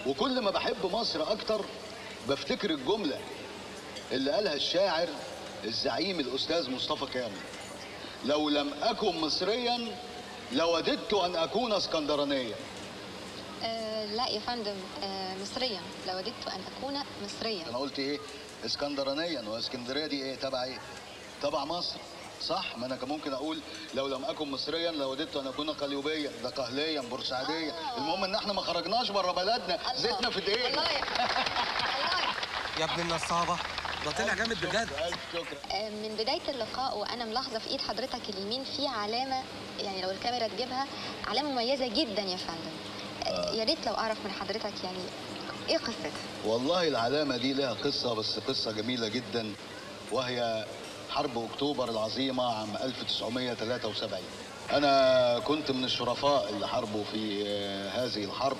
وكل ما بحب مصر اكتر بفتكر الجمله اللي قالها الشاعر الزعيم الاستاذ مصطفى كامل لو لم اكن مصريا لوددت ان اكون اسكندرانيا آه لا يا فندم آه مصريا لوددت ان اكون مصريا انا قلت ايه اسكندرانيا واسكندريه دي ايه تبع ايه تبع مصر صح ما انا كان ممكن اقول لو لم اكن مصريا لوددت ان اكون قليوبيا ده قهليا بورسعيديا آه. المهم ان احنا ما خرجناش بره بلدنا الله. زيتنا في ايدينا الله يا الله يا ابن النصابه ده طلع جامد بجد الف شكر آه، من بداية اللقاء وأنا ملاحظة في إيد حضرتك اليمين في علامة يعني لو الكاميرا تجيبها علامة مميزة جدا يا فندم آه، يا ريت لو أعرف من حضرتك يعني إيه قصتها؟ والله العلامة دي لها قصة بس قصة جميلة جدا وهي حرب أكتوبر العظيمة عام 1973 أنا كنت من الشرفاء اللي حاربوا في آه، هذه الحرب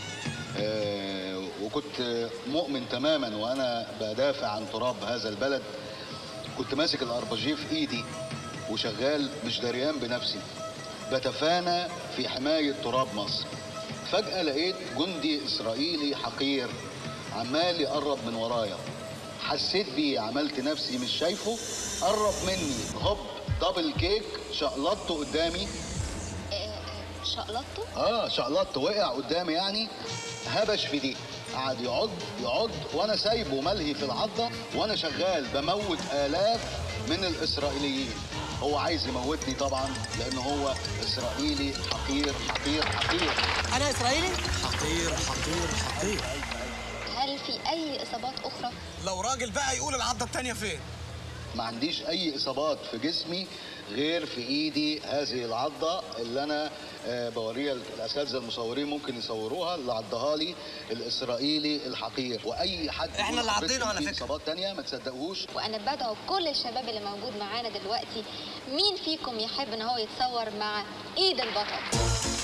آه، وكنت مؤمن تماما وأنا بدافع عن تراب هذا البلد كنت ماسك الأربجيه في إيدي وشغال مش دريان بنفسي بتفانى في حماية تراب مصر فجأة لقيت جندي إسرائيلي حقير عمال يقرب من ورايا حسيت بيه عملت نفسي مش شايفه قرب مني هوب دبل كيك شقلطته قدامي آه، آه، شقلطته؟ اه شقلطت وقع قدامي يعني هبش في دي قعد يعض يعض وانا سايبه ملهي في العضه وانا شغال بموت الاف من الاسرائيليين هو عايز يموتني طبعا لان هو اسرائيلي حقير حقير حقير انا اسرائيلي حقير حقير حقير هل في أي إصابات أخرى؟ لو راجل بقى يقول العضه التانيه فين ما عنديش اي اصابات في جسمي غير في ايدي هذه العضه اللي انا آه، بوريها الاساتذه المصورين ممكن يصوروها اللي عضها لي الاسرائيلي الحقير واي حد إحنا يقول اللي لحضرتك عضينه على في فكرة. اصابات تانية ما تصدقوش وأنا بدعو كل الشباب اللي موجود معانا دلوقتي مين فيكم يحب إن هو يتصور مع إيد البطل؟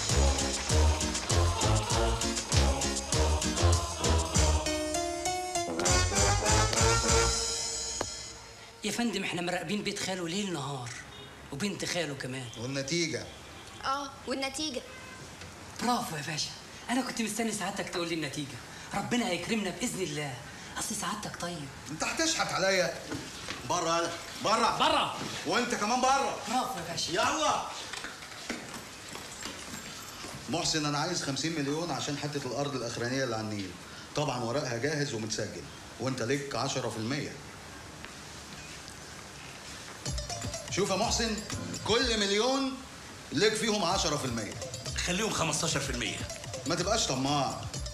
يا فندم احنا مراقبين بيت خاله ليل نهار وبنت خاله كمان والنتيجة اه والنتيجة برافو يا باشا انا كنت مستني سعادتك تقول لي النتيجه ربنا هيكرمنا باذن الله اصل سعادتك طيب انت هتشحت عليا بره انا بره بره وانت كمان بره برافو يا باشا يلا محسن انا عايز 50 مليون عشان حته الارض الاخرانيه اللي على النيل طبعا ورقها جاهز ومتسجل وانت ليك 10% شوف يا محسن كل مليون ليك فيهم 10% خليهم 15% ما تبقاش طماع